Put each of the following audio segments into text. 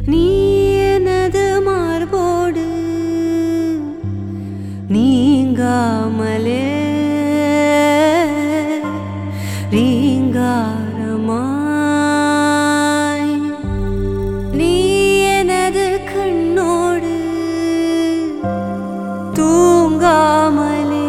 நீ எனது மார்போடு நீங்காமலே ரீங்காரமாய் நீ எனது கண்ணோடு தூங்காமலே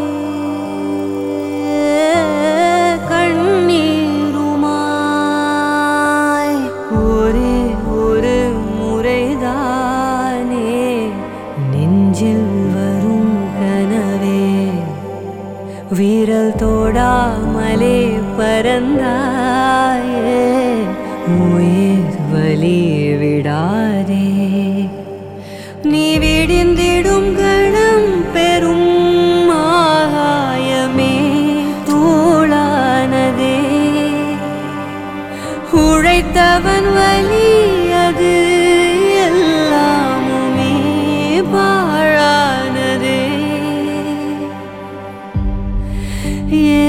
கண்ணீருமாய் ஒரே ஒரு முறைதானே நெஞ்சில் வரும் கனவே விரல் தோடாமலே பறந்தாயே உயிர் வலி விடாதே நீ விடிந்திடும் கணம் பெரும் ஆகாயமே தூளானதே உழைத்தவன் வலி அது எல்லாமுமே பாழானதே ஏ